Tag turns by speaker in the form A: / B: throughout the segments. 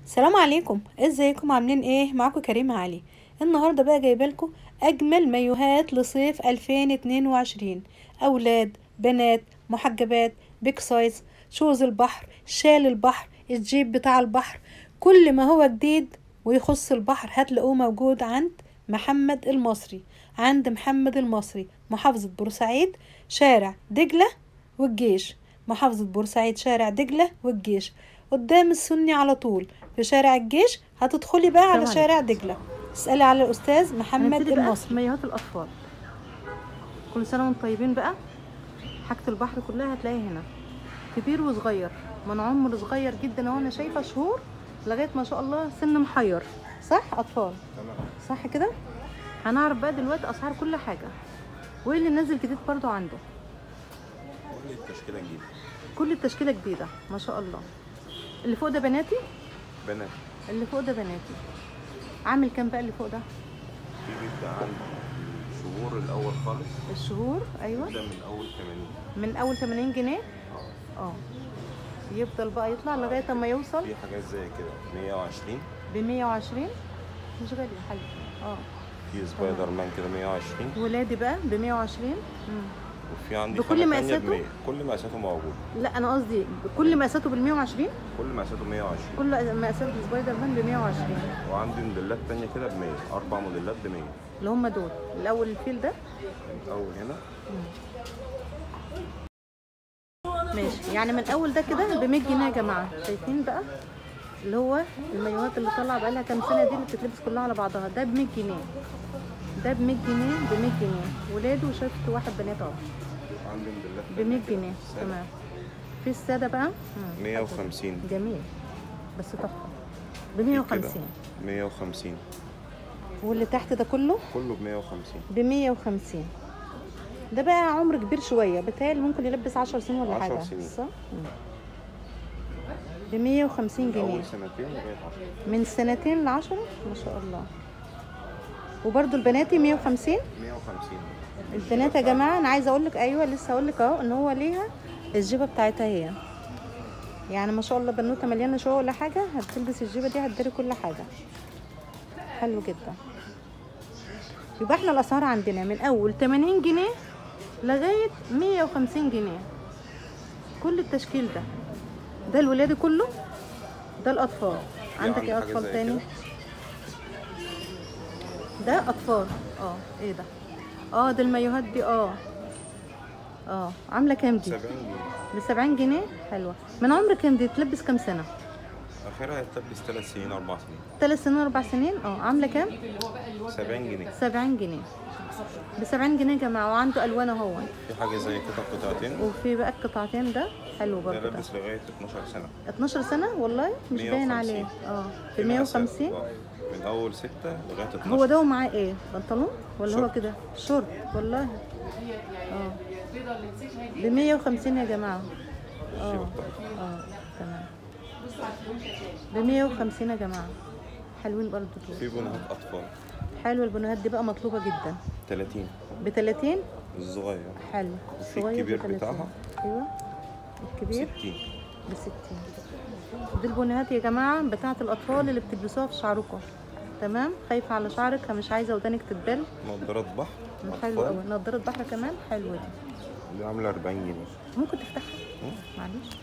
A: السلام عليكم ازيكم عاملين ايه معاكم كريمة علي النهاردة بقى جايبالكم اجمل مايوهات لصيف 2022 اولاد بنات محجبات بيك سايز شوز البحر شال البحر الجيب بتاع البحر كل ما هو جديد ويخص البحر هتلاقوه موجود عند محمد المصري عند محمد المصري محافظة بورسعيد شارع دجلة والجيش محافظة بورسعيد شارع دجلة والجيش قدام السني على طول في شارع الجيش هتدخلي بقى على
B: السلام
A: شارع دجلة اسألي على الأستاذ محمد
B: هنبتدي بقى
A: المصري
B: مايوهات الاطفال كل سنه وانتم طيبين بقى حاجه البحر كلها هتلاقيها هنا كبير وصغير من عمر صغير جدا اهو انا شايفه شهور لغايه ما شاء الله سن محير صح اطفال صح كده هنعرف بقى دلوقتي اسعار كل حاجه وايه اللي نازل جديد برضو عنده
C: كل التشكيله جديده
B: كل التشكيله جديده ما شاء الله اللي فوق ده بناتي
C: بنات
B: اللي فوق ده بناتي عامل كام بقى اللي فوق ده
C: في بيبدا عند الشهور الاول خالص
B: الشهور ايوه
C: بيبدا من اول 80
B: من اول 80 جنيه اه يفضل بقى يطلع لغايه اما يوصل
C: في حاجات زي كده 120
B: ب 120 مش غالي حاجه اه
C: في سبايدر مان كده 120
B: ولادي بقى ب 120 مم.
C: وفي عندي
B: بكل
C: خامة تانية
B: مقاساته؟
C: ب 100 كل مقاساته موجود
B: لا انا قصدي كل مقاساته بال 120
C: كل مقاساته 120
B: كل مقاسات سبايدر مان ب 120
C: وعندي موديلات تانية كده ب 100 اربع موديلات ب 100
B: اللي هم دول الاول الفيل ده
C: من اول هنا
B: ماشي يعني من اول ده كده ب 100 جنيه يا جماعه شايفين بقى اللي هو المايوهات اللي طالعه بقى لها كام سنه دي اللي بتتلبس كلها على بعضها ده ب 100 جنيه ده ب 100 جنيه ب 100 جنيه ولادي وشفت واحد بنات اهو
C: عندي موديلات
B: ب 100
C: تانية
B: جنيه
C: كده.
B: تمام في الساده بقى مم.
C: 150
B: جميل بس تحفه ب
C: في كده
B: 150
C: 150
B: واللي تحت ده كله
C: كله ب 150
B: ب 150 ده بقى عمر كبير شويه بتهيألي ممكن يلبس 10 سنين ولا
C: 10
B: حاجه
C: سنين.
B: صح ب 150
C: من
B: جنيه
C: اول سنتين لغايه 10
B: من سنتين ل 10 ما شاء الله وبرده البناتي 150
C: 150
B: البنات يا جماعه انا عايزه اقول لك ايوه لسه اقول لك اهو ان هو ليها الجيبه بتاعتها هي يعني ما شاء الله بنوته مليانه شويه ولا حاجه هتلبس الجيبه دي هتداري كل حاجه حلو جدا يبقى احنا الاسعار عندنا من اول 80 جنيه لغايه 150 جنيه كل التشكيل ده ده الولادي كله ده الاطفال عندك
C: عندي
B: ايه
C: حاجة
B: اطفال
C: زي
B: تاني
C: كده.
B: ده اطفال اه ايه ده اه ده المايوهات دي اه اه عامله كام دي
C: 70 جنيه
B: ب 70 جنيه حلوه من عمر كام دي تلبس كام سنه
C: اخرها هتلبس 3 سنين 4 سنين
B: ثلاث سنين اربع سنين اه عامله كام
C: 70 جنيه
B: 70 جنيه ب 70 جنيه يا جماعه وعنده الوان اهو
C: في حاجه زي كده قطعتين
B: وفي بقى القطعتين ده حلو
C: ده
B: برضه ده
C: لابس لغايه 12 سنه
B: 12 سنه والله مش باين
C: 150.
B: عليه اه ب
C: في مقاسات
B: 150
C: بقى. من اول 6 لغايه 12
B: هو ده ومعاه ايه بنطلون ولا هو
C: شورت.
B: كده شورت والله اه ب 150 يا جماعه اه
C: الشيبة بتاعته.
B: اه تمام ب 150 يا جماعه حلوين برضه دول
C: في بنات اطفال
B: حلوه البنوهات دي بقى مطلوبه جدا
C: 30
B: ب 30
C: الصغير
B: حلو
C: وفي
B: الصغير ب
C: الكبير
B: 30.
C: بتاعها.
B: ايوه الكبير
C: 60
B: ب 60 دي البنيهات يا جماعه بتاعه الاطفال اللي بتلبسوها في شعركم تمام خايفه على شعرك مش عايزه ودانك تتبل
C: نضارات بحر
B: حلو
C: أطفال.
B: قوي نضاره بحر كمان حلوه دي
C: دي عامله 40 جنيه
B: ممكن تفتحها
C: مم.
B: معلش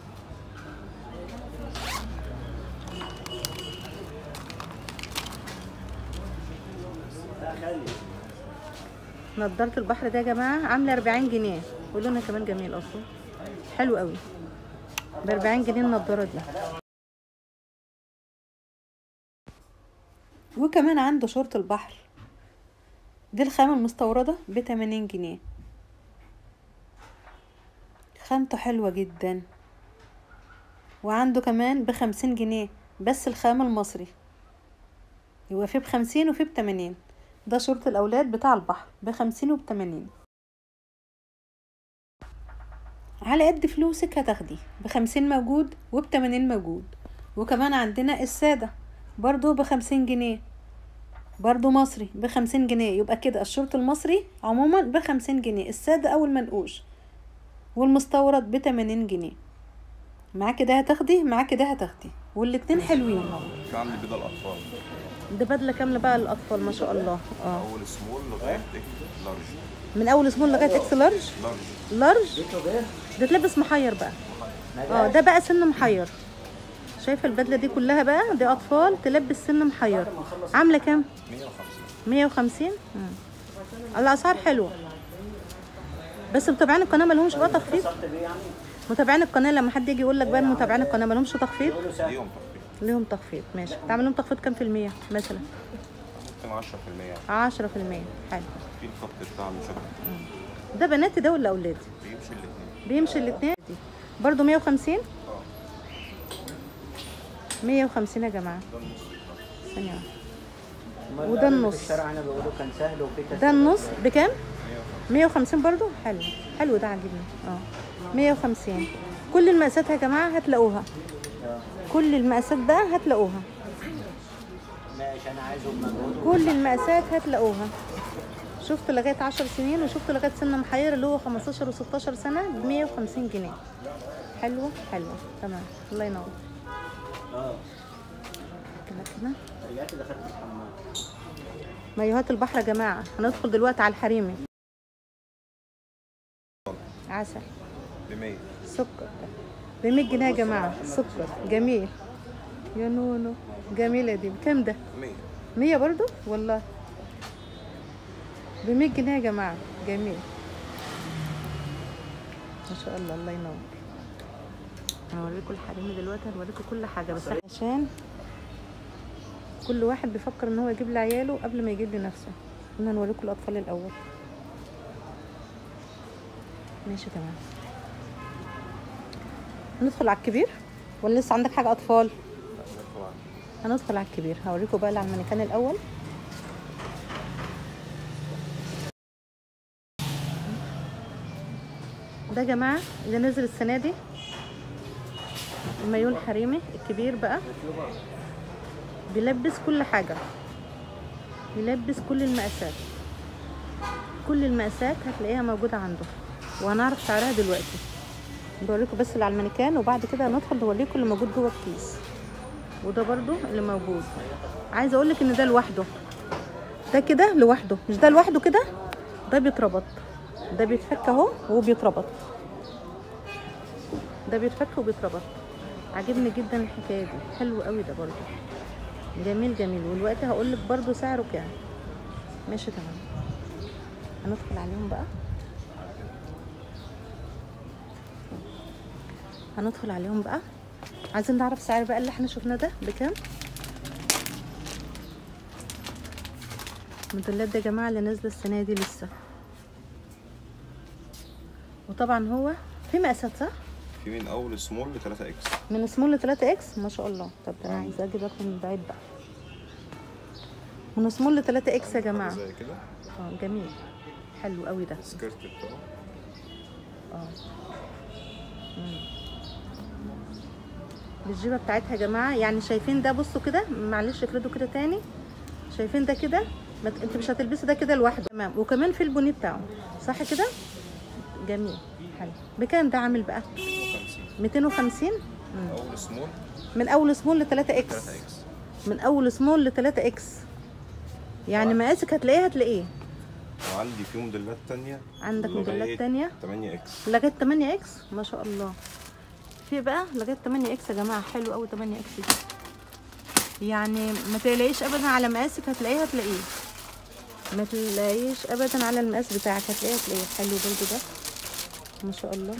B: نضارة البحر ده يا جماعة عاملة 40 جنيه ولونها كمان جميل أصلا حلو قوي ب 40 جنيه النضارة دي
A: وكمان عنده شورت البحر دي الخامة المستوردة بتمانين جنيه خامته حلوة جدا وعنده كمان بخمسين جنيه بس الخامة المصري يبقى فيه بخمسين وفيه بتمانين ده شورت الأولاد بتاع البحر بخمسين وبتمانين على قد فلوسك هتاخدي بخمسين موجود وبتمانين موجود وكمان عندنا السادة برضو بخمسين جنيه برضو مصري بخمسين جنيه يبقى كده الشورت المصري عموما بخمسين جنيه السادة أو المنقوش والمستورد بتمانين جنيه معاكي ده هتاخدي معاكي ده هتاخدي والاتنين حلوين
C: في عندي بدل اطفال
A: ده بدله كامله بقى للاطفال ما شاء الله اه
C: اول سمول لغايه إكس لارج
A: من اول سمول لغايه اكس لارج
C: لارج
A: لارج ده تلبس محير بقى اه ده بقى سن محير شايفه البدله دي كلها بقى دي اطفال تلبس سن محير عامله كام
C: 150
A: 150 مم. الاسعار حلوه بس متابعين القناه مالهمش بقى تخفيض متابعين القناه لما حد يجي يقول لك بقى متابعين القناه مالهمش تخفيض
C: ليهم تخفيض
A: ليهم تخفيض ماشي تعمل لهم تخفيض كام في المية مثلا
C: ممكن 10% يعني
A: عشرة في المية حلو
C: في الخط بتاع المشبك
A: ده بناتي ده ولا اولادي
C: بيمشي الاثنين
A: بيمشي الاثنين برضو 150 150 يا جماعه ثانيه واحدة. وده النص.
D: الشارع هنا بيقولوا كان سهل وفي
A: ده
D: تسهيل
A: النص بكام 150 برضو حلو حلو ده عاجبني اه 150 كل المقاسات يا جماعه هتلاقوها كل المقاسات بقى هتلاقوها
D: ماشي انا عايزهم مجهود
A: كل المقاسات هتلاقوها شفت لغايه 10 سنين وشفت لغايه سن محير اللي هو 15 و16 سنه ب 150 جنيه حلوه حلوه تمام الله ينور
D: اه
A: كده كده
D: رجعت دخلت الحمام
A: مايوهات البحر يا جماعه هندخل دلوقتي على الحريمي عسل
C: ب 100
A: سكر ب 100 جنيه يا جماعه سكر جميل يا نونو جميله دي بكام ده
C: 100
A: 100 برضو والله ب 100 جنيه يا جماعه جميل ما شاء الله الله ينور هوريكم الحريمي دلوقتي هوريكم كل حاجه بس عشان كل واحد بيفكر ان هو يجيب لعياله قبل ما يجيب لنفسه قلنا نوريكم الاطفال الاول ماشي تمام ندخل على الكبير ولا لسه عندك حاجه اطفال هندخل على الكبير هوريكم بقى اللي على المانيكان الاول ده يا جماعه اللي نزل السنه دي المايو الحريمي الكبير بقى بيلبس كل حاجه بيلبس كل المقاسات كل المقاسات هتلاقيها موجوده عنده وهنعرف سعرها دلوقتي بوريكم بس اللي على المانيكان وبعد كده هندخل نوريكم اللي موجود جوه الكيس وده برضو اللي موجود عايزه اقول لك ان ده لوحده ده كده لوحده مش ده لوحده كده ده بيتربط ده بيتفك اهو وهو بيتربط ده بيتفك وبيتربط عجبني جدا الحكايه دي حلو قوي ده برضو جميل جميل والوقت هقول لك برضو سعره كام ماشي تمام هندخل عليهم بقى هندخل عليهم بقى عايزين نعرف سعر بقى اللي احنا شفناه ده بكام الموديلات دي يا جماعه اللي نازله السنه دي لسه وطبعا هو في مقاسات صح
C: في من اول سمول ل 3 اكس
A: من سمول ل 3 اكس ما شاء الله طب ده انا عايزه اجيب لكم من بعيد بقى من سمول ل 3 اكس يا جماعه
C: زي كده
A: اه جميل حلو قوي ده
C: السكيرت بتاعه
A: اه مم. الجيبه بتاعتها يا جماعه يعني شايفين ده بصوا كده معلش افردوا كده تاني شايفين ده كده ما ت- انت مش هتلبسي ده كده لوحده تمام وكمان في البونيه بتاعه صح كده جميل حلو بكام ده عامل بقى
C: 50
A: 250 مم.
C: اول سمول
A: من اول سمول ل 3 اكس
C: 3 اكس
A: من اول سمول ل 3 اكس يعني مقاسك هتلاقيه هتلاقيه
C: وعندي في موديلات تانية
A: عندك موديلات
C: لغاية
A: تانية
C: 8 اكس
A: لغايه 8 اكس ما شاء الله في بقى لغايه 8 اكس يا جماعه حلو قوي 8 اكس دي يعني ما تقلقيش ابدا على مقاسك هتلاقيه هتلاقيه ما تلاقيش ابدا على المقاس بتاعك هتلاقيه هتلاقيه حلو برضو ده ما شاء الله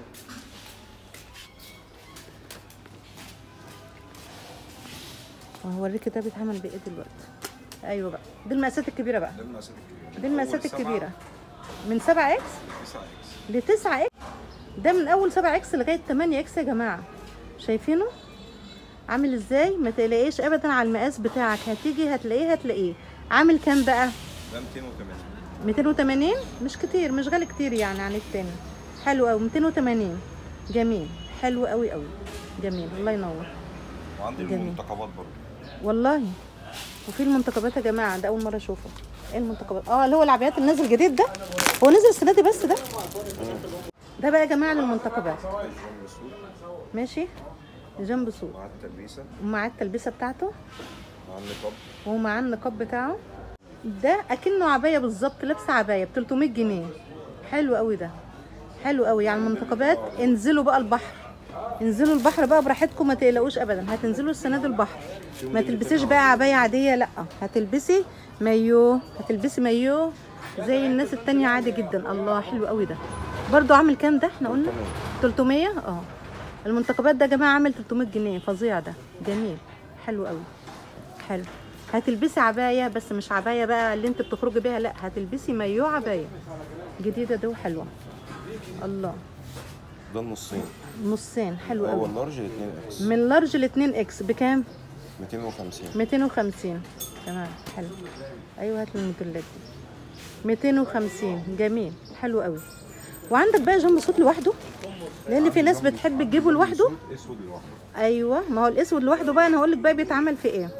A: وهوريك ده بيتعمل بايه دلوقتي ايوه بقى دي المقاسات الكبيره بقى
C: ده المقاسات الكبيرة
A: دي المقاسات
C: أول سبعة
A: الكبيره من 7 اكس
C: 9 اكس
A: ل 9 اكس ده من اول 7 اكس لغايه 8 اكس يا جماعه شايفينه عامل ازاي ما تقلقيش ابدا على المقاس بتاعك هتيجي هتلاقيه هتلاقيه عامل كام بقى
C: ده 280
A: 280 مش كتير مش غالي كتير يعني عن التاني حلو قوي 280 جميل حلو قوي قوي جميل الله ينور
C: وعندي
A: جميل.
C: المنتخبات برضه
A: والله وفي المنتخبات يا جماعه ده اول مره اشوفه ايه المنتخبات اه اللي هو العبايات اللي نازل جديد ده هو نزل السنه دي بس ده
B: ده بقى يا جماعه للمنتخبات
C: جنب سود
B: ماشي جنب سود
C: مع التلبيسه
B: ومعاه التلبيسه بتاعته
C: مع النقاب
B: ومعاه النقاب بتاعه ده اكنه عبايه بالظبط لابسه عبايه ب 300 جنيه حلو قوي ده حلو قوي يعني المنتخبات انزلوا بقى البحر انزلوا البحر بقى براحتكم ما تقلقوش ابدا هتنزلوا السنه دي البحر ما تلبسيش بقى عبايه عاديه لا هتلبسي مايو هتلبسي مايو زي الناس التانية عادي جدا الله حلو قوي ده برضو عامل كام ده احنا قلنا 300 اه المنتخبات ده يا جماعه عامل 300 جنيه فظيع ده جميل حلو قوي حلو هتلبسي عبايه بس مش عبايه بقى اللي انت بتخرجي بيها لا هتلبسي مايو عبايه جديده ده وحلوه الله
C: ده النصين
B: نصين حلو
C: هو
B: قوي
C: اللارج 2 اكس
B: من لارج ل 2 اكس بكام
C: 250
B: 250 تمام حلو ايوه هات لي الموديلات دي 250 جميل حلو قوي وعندك بقى جنب صوت لوحده لان في ناس بتحب تجيبه لوحده
C: اسود لوحده
B: ايوه ما هو الاسود لوحده بقى انا هقول لك بقى بيتعمل في ايه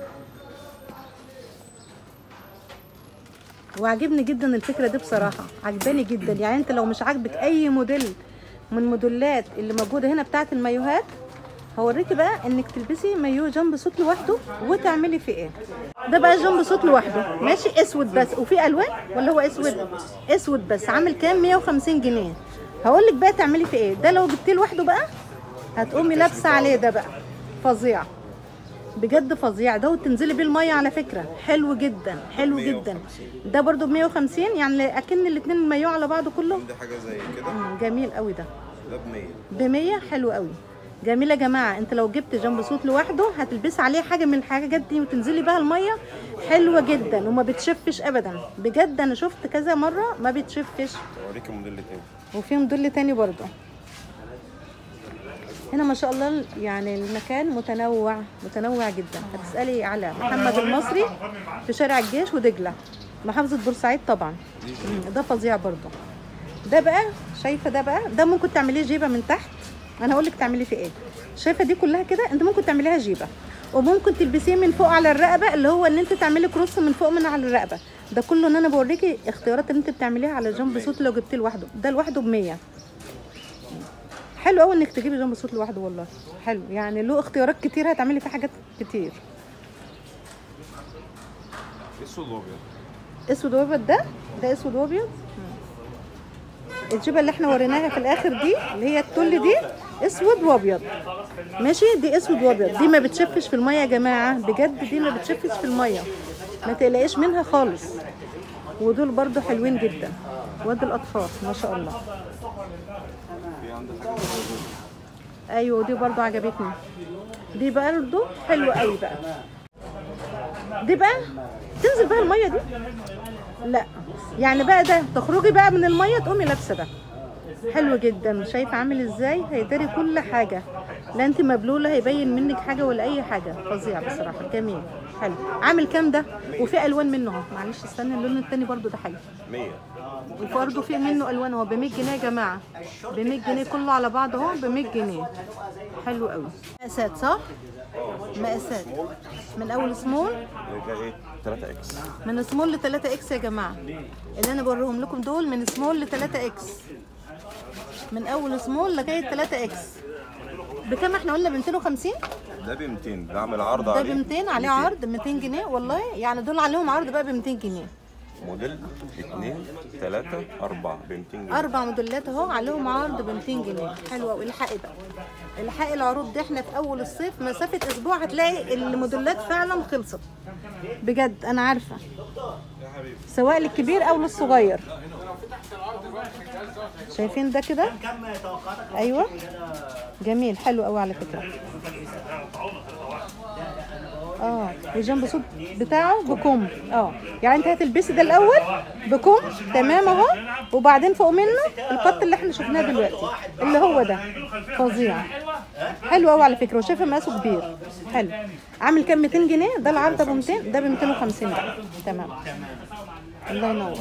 B: وعجبني جدا الفكره دي بصراحه عجباني جدا يعني انت لو مش عاجبك اي موديل من الموديلات اللي موجوده هنا بتاعه المايوهات هوريكي بقى انك تلبسي مايو جنب صوت لوحده وتعملي فيه ايه ده بقى جنب صوت لوحده ماشي اسود بس وفي الوان ولا هو اسود اسود بس عامل كام 150 جنيه هقول لك بقى تعملي فيه ايه ده لو جبتيه لوحده بقى هتقومي لابسه عليه ده بقى فظيع بجد فظيع ده وتنزلي بيه الميه على فكره حلو جدا حلو جدا ده برضو ب 150 يعني اكن الاثنين المايو على بعضه كله
C: عندي حاجه زي كده
B: مم، جميل قوي ده
C: ده ب 100
B: ب 100 حلو قوي جميل يا جماعه انت لو جبت جنب صوت لوحده هتلبسي عليه حاجه من الحاجات دي وتنزلي بقى الميه حلوه جدا وما بتشفش ابدا بجد انا شفت كذا مره ما بتشفش
C: اوريكي موديل تاني
B: وفي موديل تاني برضو هنا ما شاء الله يعني المكان متنوع متنوع جدا هتسألي على محمد المصري في شارع الجيش ودجلة محافظة بورسعيد طبعا مم، ده فظيع برضو ده بقى شايفة ده بقى ده ممكن تعمليه جيبة من تحت انا هقول لك تعملي فيه ايه شايفة دي كلها كده انت ممكن تعمليها جيبة وممكن تلبسيه من فوق على الرقبة اللي هو ان انت تعملي كروس من فوق من على الرقبة ده كله ان انا بوريكي اختيارات اللي انت بتعمليها على جنب صوت لو جبتيه لوحده ده لوحده ب 100 حلو قوي انك تجيبي جنب صوت لوحده والله حلو يعني له اختيارات كتير هتعملي فيه حاجات كتير
C: اسود وابيض
B: اسود وابيض ده ده اسود وابيض الجبه اللي احنا وريناها في الاخر دي اللي هي التل دي اسود وابيض ماشي دي اسود وابيض دي ما بتشفش في الميه يا جماعه بجد دي ما بتشفش في الميه ما تقلقيش منها خالص ودول برضو حلوين جدا واد الاطفال ما شاء الله
C: في عندي حاجه زي
B: ايوه دي برضو عجبتني دي برضو حلوه قوي بقى دي بقى تنزل بقى الميه دي لا يعني بقى ده تخرجي بقى من الميه تقومي لابسه ده حلو جدا شايفه عامل ازاي هيداري كل حاجه لا انت مبلوله هيبين منك حاجه ولا اي حاجه فظيع بصراحه جميل حلو عامل كام ده وفي الوان منه اهو معلش استنى اللون التاني برضو ده حلو
C: 100
B: وبرضه في منه الوان هو ب 100 جنيه يا جماعه ب 100 جنيه كله على بعض اهو ب 100 جنيه حلو قوي مقاسات صح مقاسات من اول سمول
C: ده ايه 3 اكس
B: من سمول ل 3 اكس يا جماعه اللي انا بوريهم لكم دول من سمول ل 3 اكس من اول سمول لغايه 3 اكس بكام احنا قلنا ب 250
C: ده ب 200 ده عامل عرض
B: ده ب
C: عليه
B: 200 عليه عرض 200 جنيه والله يعني دول عليهم عرض بقى ب 200 جنيه
C: موديل 2 3 4 ب 200 جنيه
B: اربع موديلات اهو عليهم عرض ب 200 جنيه حلوه قوي الحقي بقى الحقي العروض دي احنا في اول الصيف مسافه اسبوع هتلاقي الموديلات فعلا خلصت بجد انا عارفه سواء للكبير او للصغير شايفين ده كده
D: كم توقعاتك
B: ايوه جميل حلو قوي على فكره اه والجنب صوت بتاعه بكم اه يعني انت هتلبسي ده الاول بكم تمام اهو وبعدين فوق منه القط اللي احنا شفناه دلوقتي اللي هو ده فظيع حلو قوي على فكره وشايفه مقاسه كبير حلو عامل كام 200 جنيه ده العرض ابو 200 ده ب 250 بقى تمام الله ينور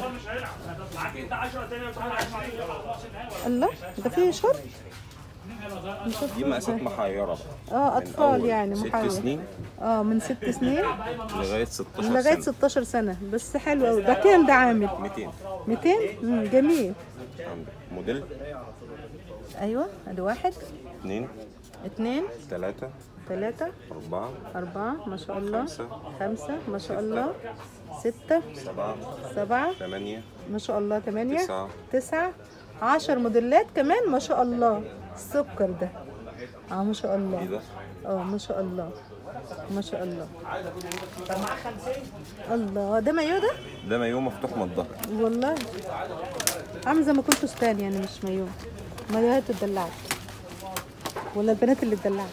B: الله ده فيه شرط
C: دي مقاسات محيره بقى
B: اه
C: من
B: اطفال
C: أول
B: يعني
C: ست
B: محاول
C: سنين
B: اه من ست سنين
C: لغايه 16
B: لغايه
C: سنه
B: 16 سنه بس حلو قوي ده كام ده عامل
C: 200
B: 200 مم، جميل
C: عندك موديل
B: ايوه ادي واحد
C: اتنين
B: اتنين
C: تلاتة
B: تلاتة
C: أربعة
B: أربعة ما شاء الله
C: خمسة.
B: خمسة ما شاء الله ستة
C: سبعة
B: سبعة
C: ثمانية
B: ما شاء الله تمانية
C: تسعة
B: تسعة عشر موديلات كمان ما شاء الله السكر ده اه ما شاء
C: ايه
B: الله
C: ده؟
B: اه ما شاء الله ما شاء الله الله ده مايو ده
C: ده مايو مفتوح من الظهر
B: والله عامل زي ما كنت فستان يعني مش مايو مايوهات اتدلعت ولا البنات اللي اتدلعت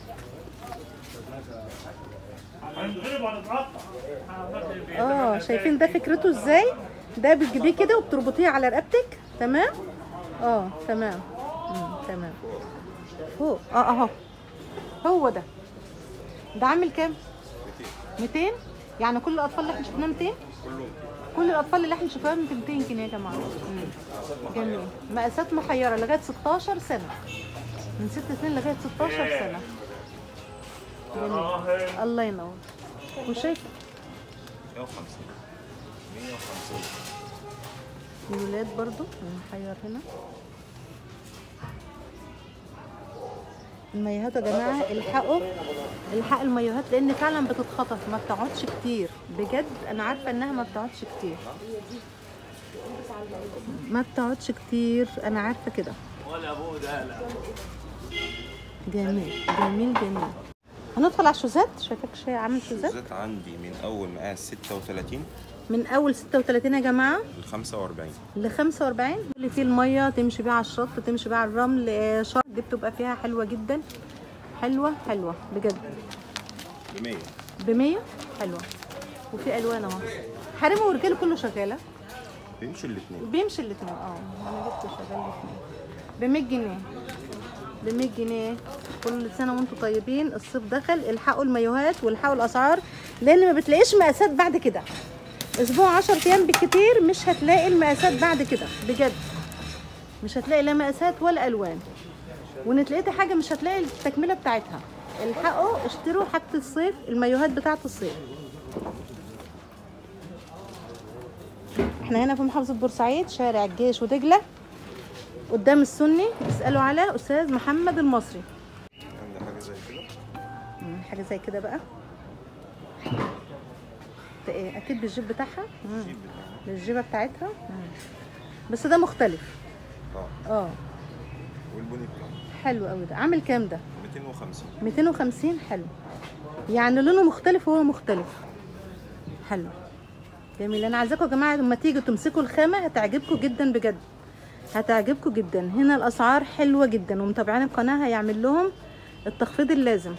B: اه شايفين ده فكرته ازاي ده بتجيبيه كده وبتربطيه على رقبتك تمام اه تمام مم. تمام فوق اه اهو هو ده ده عامل كام 200 يعني كل الاطفال اللي احنا شفناها 200 كل الاطفال اللي احنا شفناها 200 جنيه يا جماعه مم. جميل مقاسات محيره لغايه 16 سنه من 6 سنين لغايه 16 سنه جميل الله ينور وشايف
C: 150 150
B: الولاد برضو المحير هنا المايوهات يا جماعه الحقوا الحق المايوهات لان فعلا بتتخطف ما بتقعدش كتير بجد انا عارفه انها ما بتقعدش كتير ما بتقعدش كتير انا عارفه كده جميل جميل جميل هندخل على الشوزات شايفاك شويه عامل شوزات
C: الشوزات عندي من أول مقاس 36
B: من اول 36 يا جماعه
C: ل 45
B: ل 45 اللي فيه الميه تمشي بيها على الشط تمشي بيها على الرمل آه، شط دي بتبقى فيها حلوه جدا حلوه حلوه بجد
C: ب 100
B: ب 100 حلوه وفي الوان اهو حريمه ورجاله كله شغاله
C: بيمشي الاثنين
B: بيمشي الاثنين اه انا جبت شغال الاثنين ب 100 جنيه ب 100 جنيه كل سنه وانتم طيبين الصيف دخل الحقوا المايوهات والحقوا الاسعار لان ما بتلاقيش مقاسات بعد كده اسبوع 10 ايام بالكتير مش هتلاقي المقاسات بعد كده بجد مش هتلاقي لا مقاسات ولا الوان وان تلاقيتي حاجه مش هتلاقي التكمله بتاعتها الحقوا اشتروا حاجه الصيف المايوهات بتاعه الصيف احنا هنا في محافظه بورسعيد شارع الجيش ودجله قدام السني اسالوا على استاذ محمد المصري
C: عندي حاجة زي كده
B: مم، حاجه زي كده بقى ده ايه اكيد بالجيب بتاعها مم.
C: الجيب بتاعنا
B: بالجيبه بتاعتها مم. بس ده مختلف
C: اه
B: اه
C: والبني بتاعنا
B: حلو قوي ده عامل كام ده
C: 250
B: 250 حلو يعني لونه مختلف وهو مختلف حلو جميل انا عايزاكم يا جماعه لما تيجوا تمسكوا الخامه هتعجبكم جدا بجد هتعجبكم جدا هنا الاسعار حلوه جدا ومتابعين القناه هيعمل لهم التخفيض اللازم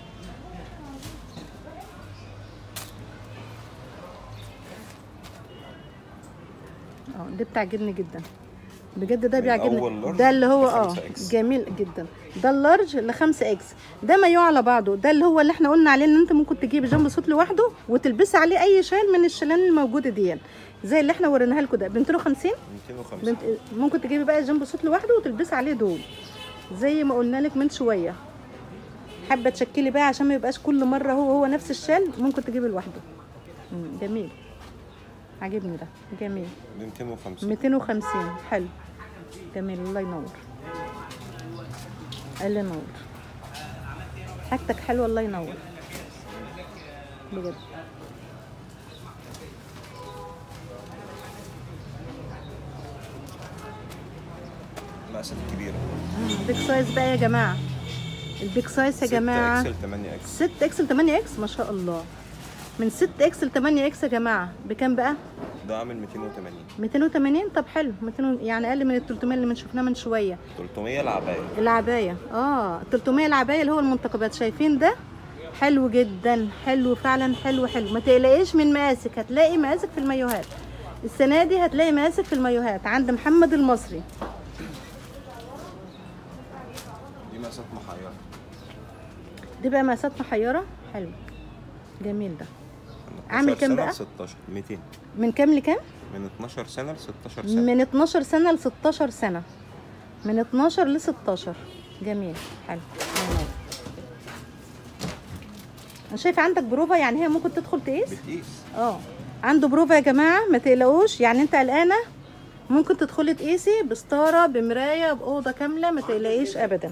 B: اه ده بتعجبني جدا بجد ده
C: من
B: بيعجبني
C: أول لارج
B: ده اللي هو اه
C: لخمسة إكس.
B: جميل جدا ده اللارج ل 5 اكس ده مايو على بعضه ده اللي هو اللي احنا قلنا عليه ان انت ممكن تجيب جنب صوت لوحده وتلبسي عليه اي شال من الشالان الموجوده دي زي اللي احنا وريناها لكم ده ب 250
C: 250
B: بنت... ممكن تجيبي بقى جنب صوت لوحده وتلبسي عليه دول زي ما قلنا لك من شويه حابه تشكلي بقى عشان ما يبقاش كل مره هو هو نفس الشال ممكن تجيبي لوحده مم، جميل عاجبني ده جميل
C: ب 250
B: 250 حلو جميل الله ينور الله ينور حاجتك حلوه الله ينور بجد
C: مقاسات كبيرة
B: بيك سايز بقى يا جماعه البيك سايز يا
C: 6
B: جماعه
C: اكسل 8 اكسل
B: 6 اكس ل 8 اكس ما شاء الله من 6 اكس ل 8 اكس يا جماعه بكام بقى
C: ده عامل 280
B: 280 طب حلو 200 يعني اقل من ال 300 اللي من شفناه من شويه
C: 300 العباية
B: العبايه اه 300 العبايه اللي هو المنتقبات شايفين ده حلو جدا حلو فعلا حلو حلو ما تقلقيش من مقاسك هتلاقي مقاسك في المايوهات السنه دي هتلاقي مقاسك في المايوهات عند محمد المصري
C: دي مقاسات محيرة
B: دي بقى مقاسات محيره حلو جميل ده
C: من
B: عامل
C: 12
B: كام
C: سنة
B: بقى؟
C: ل 16 200
B: من كام لكام
C: من 12 سنة ل 16 سنة
B: من 12 سنه ل 16 سنه من 12 ل 16 جميل حلو جميل. انا شايفه عندك بروفه يعني هي ممكن تدخل تقيس
C: بتقيس
B: اه عنده بروفه يا جماعه ما تقلقوش يعني انت قلقانه ممكن تدخلي تقيسي بستاره بمرايه باوضه كامله ما تقلقيش ابدا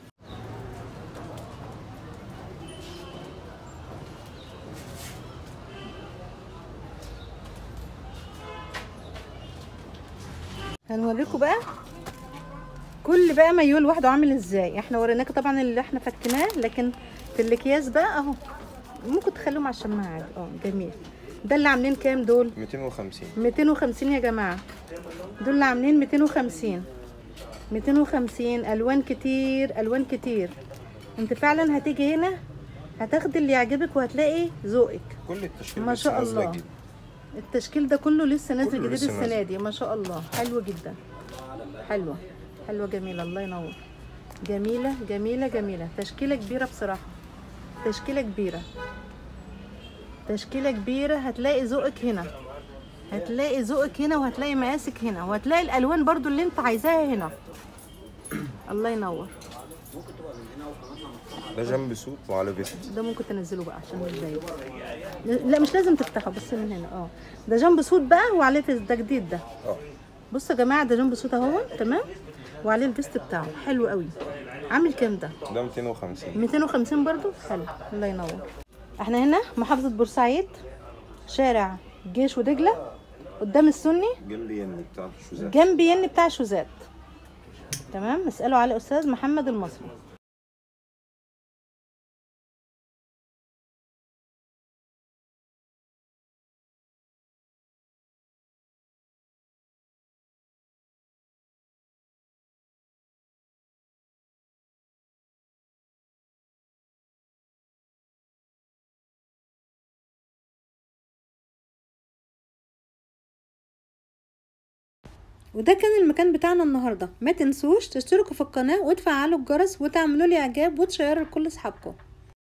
B: هنوريكم بقى كل بقى مايو لوحده عامل ازاي احنا وريناكم طبعا اللي احنا فكناه لكن في الاكياس بقى اهو ممكن تخليهم على الشماعه عادي اه جميل ده اللي عاملين كام دول
C: 250
B: 250 يا جماعه دول اللي عاملين 250 250 الوان كتير الوان كتير انت فعلا هتيجي هنا هتاخدي اللي يعجبك وهتلاقي ذوقك
C: كل التشكيل
B: ما
C: لسه
B: شاء
C: نازلة
B: الله.
C: جديد.
B: التشكيل ده كله لسه نازل
C: كله
B: جديد
C: لسه
B: السنه
C: نازل.
B: دي ما شاء الله حلو جدا حلوه حلوه جميله الله ينور جميله جميله جميله تشكيله كبيره بصراحه تشكيله كبيره تشكيله كبيره هتلاقي ذوقك هنا هتلاقي ذوقك هنا وهتلاقي مقاسك هنا وهتلاقي الالوان برضو اللي انت عايزاها هنا الله ينور
C: ده جنب سوق وعلى فيست
B: ده ممكن تنزله بقى عشان مش باين لا مش لازم تفتحه بس من هنا اه ده جنب سود بقى وعليه فيست ده جديد ده
C: اه
B: بصوا يا جماعه ده جنب سود اهو تمام وعليه الفيست بتاعه حلو قوي عامل كام ده
C: ده 250
B: 250 برضو حلو الله ينور احنا هنا محافظه بورسعيد شارع جيش ودجله قدام السني
C: جنب ين بتاع الشوزات
B: جنب ين بتاع شوزات تمام اسالوا على استاذ محمد المصري
A: وده كان المكان بتاعنا النهارده ما تنسوش تشتركوا في القناه وتفعلوا الجرس وتعملوا لي اعجاب وتشيروا لكل اصحابكم